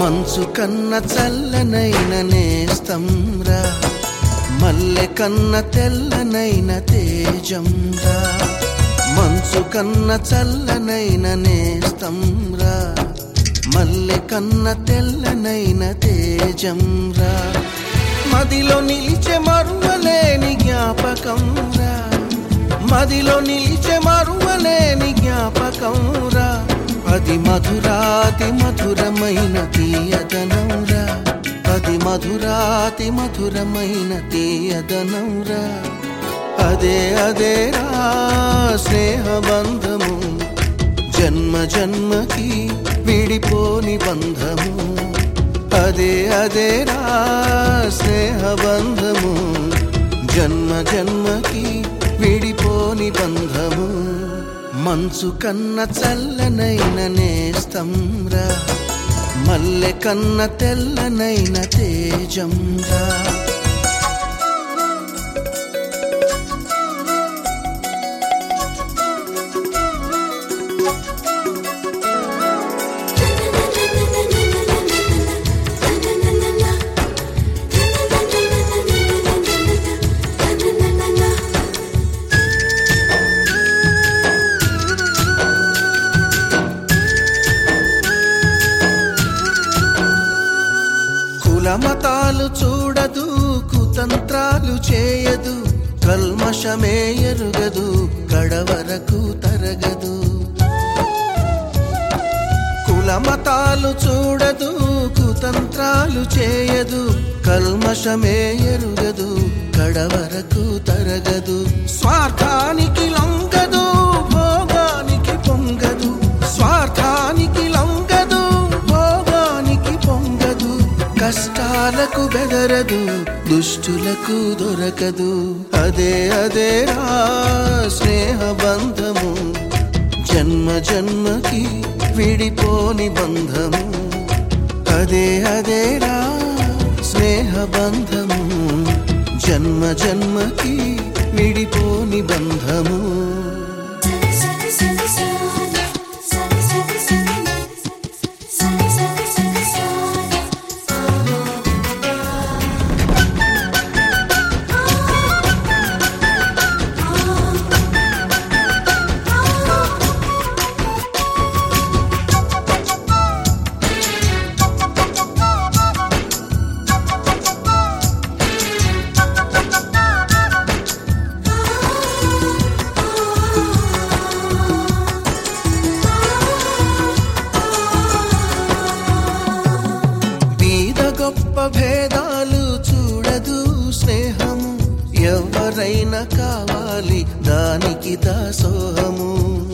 మంచు కన్న చల్లనైన నేస్తంరా మల్లె కన్న తెల్లనైన తేజంరా మంచు కన్న చల్లనైన నేస్తంరా మల్లె కన్న తెల్లనైన తేజంరా మదిలో నిలిచే మరువలేని జ్ఞాపకంరా మదిలో నిలిచే మరువలేని జ్ఞాపకంరా అది మధురాతి మధురమైన తీయదనంరా అది మధురాతి మధురమైన తీయదనంరా అదే అదే రా స్నేహబంధము జన్మ జన్మకి విడిపోని బంధము అదే అదే రా స్నేహబంధము జన్మ జన్మకి విడిపోని బంధము మంచు కన్న చల్లనైన నేస్తంరా మల్లె కన్న తెల్లనైన తేజంరా కులమతాలు చూడదు కుతంత్రాలు చేయదు కల్మషమే ఎరుగదు కడవరకు తరగదు కులమతాలు చూడదు కుతంత్రాలు చేయదు కల్మషమే ఎరుగదు కడవరకు తరగదు స్వార్థానికి లొంగదు భోగానికి పొంగదు స్వార్థానికి లొంగదు భోగానికి పొంగదు కష్టాలకు బెదరదు దుష్టులకు దొరకదు అదే అదే రా స్నేహబంధము జన్మ జన్మకి విడిపోని బంధము అదే అదే రా స్నేహబంధము జన్మ జన్మకి విడిపోని బంధము సరి సరి సరి సరి సరి సరి సరి సరి సరి బీద గొప్ప భేదాలు చూడదు స్నేహము ఎవరైనా కావాలి దానికి దాసోహము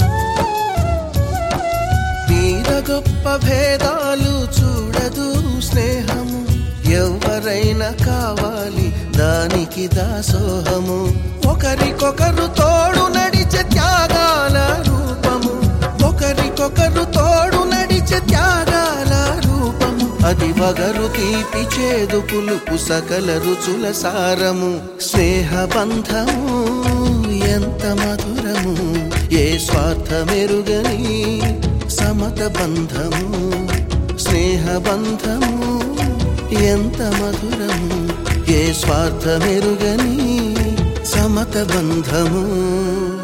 బీద గొప్ప భేదాలు చూడదు స్నేహము ఎవరైనా కావాలి దానికి దాసోహము ఒకరికొకరు తోడు నడిచే త్యాగాల రూపము ఒకరికొకరు తోడు నడిచే త్యాగాల రూపము అది వగరు తీపి చేదు పులుపు సకల రుచుల సారము స్నేహబంధము ఎంత మధురము ఏ స్వార్థమెరుగని సమత బంధము స్నేహబంధము ఎంత మధురము ఏ స్వార్థమెరుగని సమత బంధము